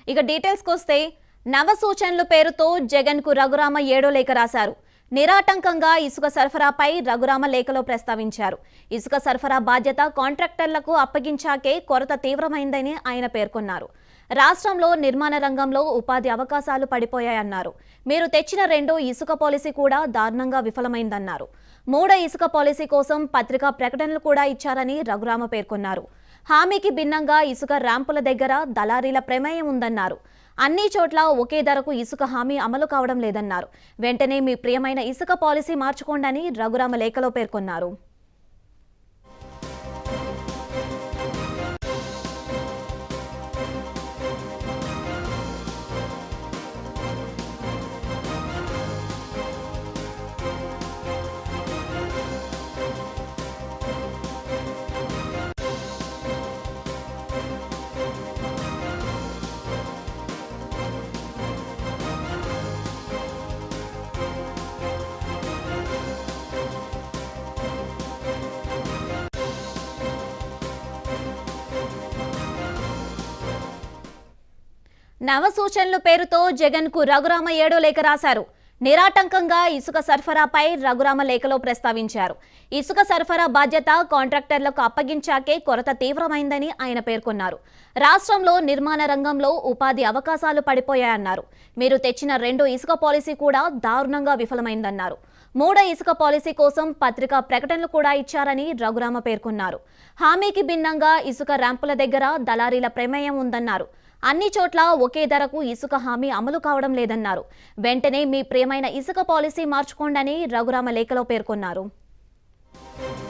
ఇక డీటెయిల్స్కి వస్తే నవ సూచనలు పేరుతో జగన్కు రఘురామ ఏడో లేఖ రాశారు నిరాటంకంగా ఇసుక సరఫరాపై రఘురామ లేఖలో ప్రస్తావించారు ఇసుక సరఫరా బాధ్యత కాంట్రాక్టర్లకు అప్పగించాకే కొరత తీవ్రమైందని ఆయన పేర్కొన్నారు రాష్ట్రంలో నిర్మాణ రంగంలో ఉపాధి అవకాశాలు పడిపోయాయన్నారు మీరు తెచ్చిన రెండో ఇసుక పాలసీ కూడా దారుణంగా విఫలమైందన్నారు మూడో ఇసుక పాలసీ కోసం పత్రికా ప్రకటనలు కూడా ఇచ్చారని రఘురామ పేర్కొన్నారు హామీకి భిన్నంగా ఇసుక ర్యాంపుల దగ్గర దళారీల ప్రమేయం ఉందన్నారు అన్ని చోట్ల ఒకే ధరకు ఇసుక హామీ అమలు కావడం లేదన్నారు వెంటనే మీ ప్రియమైన ఇసుక పాలసీ మార్చుకోండని రఘురామ లేఖలో పేర్కొన్నారు నవ సూచనలు పేరుతో జగన్కు రఘురామ ఏడో లేఖ రాశారు నిరాటంకంగా ఇసుక సరఫరాపై రఘురామ లేఖలో ప్రస్తావించారు ఇసుక సరఫరా బాధ్యత కాంట్రాక్టర్లకు అప్పగించాకే కొరత తీవ్రమైందని ఆయన పేర్కొన్నారు రాష్ట్రంలో నిర్మాణ రంగంలో ఉపాధి అవకాశాలు పడిపోయాయన్నారు మీరు తెచ్చిన రెండో ఇసుక పాలసీ కూడా దారుణంగా విఫలమైందన్నారు మూడో ఇసుక పాలసీ కోసం పత్రికా ప్రకటనలు కూడా ఇచ్చారని రఘురామ పేర్కొన్నారు హామీకి భిన్నంగా ఇసుక ర్యాంపుల దగ్గర దళారీల ప్రమేయం ఉందన్నారు అన్ని చోట్ల ఒకే ధరకు ఇసుక హామీ అమలు కావడం లేదన్నారు వెంటనే మీ ప్రియమైన ఇసుక పాలసీ మార్చుకోండని రఘురామ లేఖలో పేర్కొన్నారు